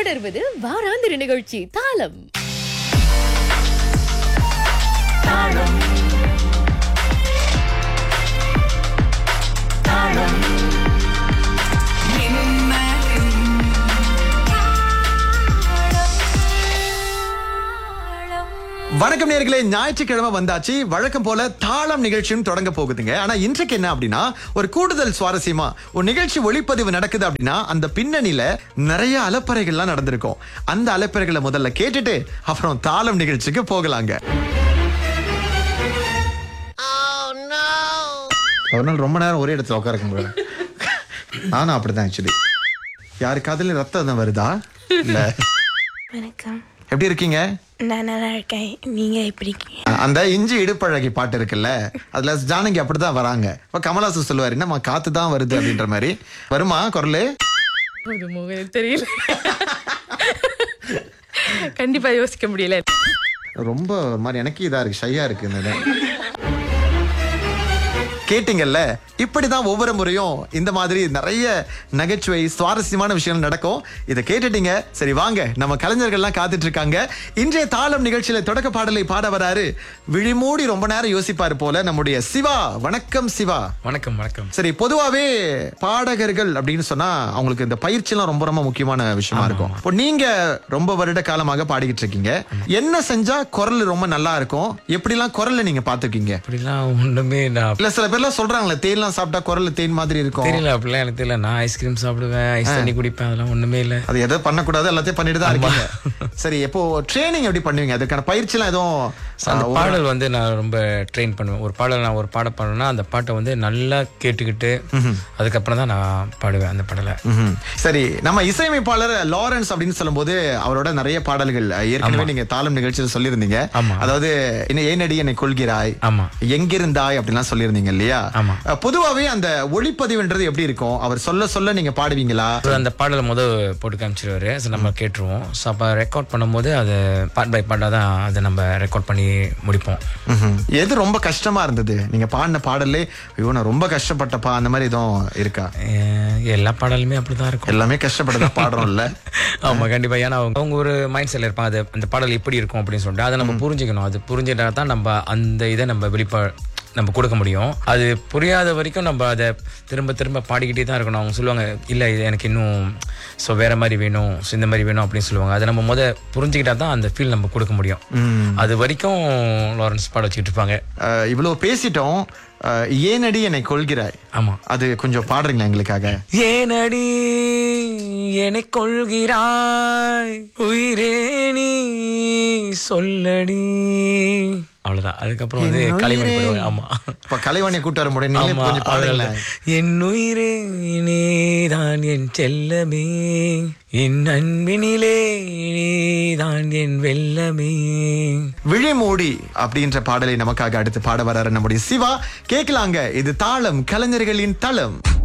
தொடர்வது வாராந்திர நிகழ்ச்சி தாளம் வணக்கம் நேர்களே ஞாயிற்றுக்கிழமை வந்தாச்சு வழக்கம் போல தாளம் நிகழ்ச்சியும் தொடங்க போகுதுங்க ஆனா இன்றைக்கு என்ன அப்படின்னா ஒரு கூடுதல் சுவாரஸ்யமா ஒரு நிகழ்ச்சி ஒளிப்பதிவு நடக்குது அப்படின்னா அந்த பின்னணியில நிறைய அலப்பறைகள்லாம் நடந்திருக்கும் அந்த அலப்பறைகளை முதல்ல கேட்டுட்டு அப்புறம் தாளம் நிகழ்ச்சிக்கு போகலாங்க ஒரு நாள் ரொம்ப நேரம் ஒரே இடத்துல உட்கார முடியல நானும் அப்படிதான் ஆக்சுவலி யாரு காதுல ரத்தம் வருதா இல்ல வணக்கம் எப்படி இருக்கீங்க நான் நல்லா இருக்கேன் நீங்க எப்படி இருக்கீங்க அந்த இஞ்சி இடுப்பழகி பாட்டு இருக்குல்ல அதுல ஜானகி அப்படிதான் வராங்க இப்ப கமலாசு சொல்லுவாரு என்னம்மா காத்து தான் வருது அப்படின்ற மாதிரி வருமா குரலு ஒரு முகம் தெரியல கண்டிப்பா யோசிக்க முடியல ரொம்ப ஒரு மாதிரி எனக்கு இதா இருக்கு ஷையா இருக்கு இந்த இடம். கேட்டீங்கல்ல இப்படிதான் ஒவ்வொரு முறையும் இந்த மாதிரி நிறைய நகைச்சுவை சுவாரஸ்யமான விஷயங்கள் நடக்கும் இதை கேட்டுட்டீங்க சரி வாங்க நம்ம கலைஞர்கள்லாம் காத்துட்டு இருக்காங்க இன்றைய தாளம் நிகழ்ச்சியில தொடக்க பாடலை பாட வராரு விழிமூடி ரொம்ப நேரம் யோசிப்பாரு போல நம்முடைய சிவா வணக்கம் சிவா வணக்கம் வணக்கம் சரி பொதுவாவே பாடகர்கள் அப்படின்னு சொன்னா அவங்களுக்கு இந்த பயிற்சி எல்லாம் ரொம்ப ரொம்ப முக்கியமான விஷயமா இருக்கும் இப்போ நீங்க ரொம்ப வருட காலமாக பாடிக்கிட்டு இருக்கீங்க என்ன செஞ்சா குரல் ரொம்ப நல்லா இருக்கும் எப்படிலாம் குரல்ல நீங்க பாத்துக்கீங்க அப்படிலாம் ஒண்ணுமே நான் இல்ல சில பேர்லாம் சொல்றாங்களே தேன்லாம் சாப்பிட்டா குரல் தேன் மாதிரி இருக்கும் தெரியல அப்படிலாம் எனக்கு தெரியல நான் ஐஸ்கிரீம் சாப்பிடுவேன் ஐஸ் தண்ணி குடிப்பேன் அதெல்லாம் ஒண்ணுமே இல்ல அது எதை பண்ணக்கூடாது எல்லாத்தையும் பண்ணிட்டு தான் இருக்கீங்க சரி இப்போ ட்ரைனிங் எப்படி பண்ணுவீங்க அதுக்கான பயிற்சி எல்லாம் எதுவும் அந்த ஆ, ஒரு- பாடல் வந்து நான் ரொம்ப ட்ரெயின் பண்ணுவேன் ஒரு பாடல் நான் ஒரு பாட பாடணும்னா அந்த பாட்டை வந்து நல்லா கேட்டுக்கிட்டு அதுக்கப்புறம் தான் நான் பாடுவேன் அந்த பாடலை ம்ஹும். சரி நம்ம இசையமைப்பாளர் லாரன்ஸ் அப்படின்னு சொல்லும்போது அவரோட நிறைய பாடல்கள் அஹ், ஏற்கனவே நீங்க தாளம் நிகழ்ச்சியில் சொல்லியிருந்தீங்க ஆமா. அதாவது என்ன ஏனடி என்னை கொள்கிறாய் ஆமா எங்கிருந்தாய் அப்படிலாம் சொல்லியிருந்தீங்க இல்லையா ஆமா. அஹ், பொதுவாவே அந்த ஒளிப்பதிவுன்றது எப்படி இருக்கும் அவர் சொல்ல சொல்ல நீங்க பாடுவீங்களா அப்புறம் அந்த பாடலை முத போட்டு காமிச்சிருவாரு ஸோ நம்ம கேட்டுருவோம் ஸோ அப்போ ரெக்கார்ட் பண்ணும்போது அதை பார்ட் பை பார்ட்டாக தான் அதை நம்ம ரெக்கார்ட் பண்ணி முடிப்போம் ம்ஹும். எது ரொம்ப கஷ்டமா இருந்தது நீங்க பாடின பாடல்லே ஐயோ நான் ரொம்ப கஷ்டப்பட்டப்பா அந்த மாதிரி எதுவும் இருக்கா அஹ் எல்லா பாடலுமே அப்படிதான் இருக்கும் எல்லாமே கஷ்டப்பட்டுதான் பாடுறோம்ல ஆமா கண்டிப்பா ஏன்னா அவங்க அவங்க ஒரு மைண்ட் செட்ல இருப்பாங்க அது அந்த பாடல் எப்படி இருக்கும் அப்படின்னு சொல்லிட்டு அதை நம்ம புரிஞ்சுக்கணும் அது புரிஞ்சுட்டா தான் நம்ம அந்த இதை நம்ம வெளிப்பா நம்ம கொடுக்க முடியும் அது புரியாத வரைக்கும் நம்ம அதை திரும்ப திரும்ப பாடிக்கிட்டே தான் இருக்கணும் அவங்க சொல்லுவாங்க இல்லை இது எனக்கு இன்னும் ஸோ வேற மாதிரி வேணும் ஸோ இந்த மாதிரி வேணும் அப்படின்னு சொல்லுவாங்க அதை நம்ம முத புரிஞ்சுக்கிட்டா தான் அந்த ஃபீல் நம்ம கொடுக்க முடியும் அது வரைக்கும் லாரன்ஸ் பாட வச்சுக்கிட்டு இருப்பாங்க அஹ், இவ்வளவு பேசிட்டோம் அஹ், ஏனடி என்னை கொள்கிறாய் ஆமா அது கொஞ்சம் பாடுறீங்களா எங்களுக்காக ஏனடி என்னை கொள்கிறாய் உயிரே நீ சொல்லடி அவ்வளவுதான் அதுக்கப்புறம் வந்து என் களிமண் உயிரே. போடுவாங்க ஆமா இப்ப கலைவாணியை கூட்டு வர முடியும் நீங்களே ஆமா, கொஞ்சம் பாடுங்களேன் அவ்வளவுதான். என் உயிரே நீதான் என் செல்லமே என் அன்பினிலே நீதான் என் வெல்லமே விழிமூடி அப்படின்ற பாடலை நமக்காக அடுத்து பாட வராரு நம்முடைய சிவா கேட்கலாங்க இது தாளம் கலைஞர்களின் தளம்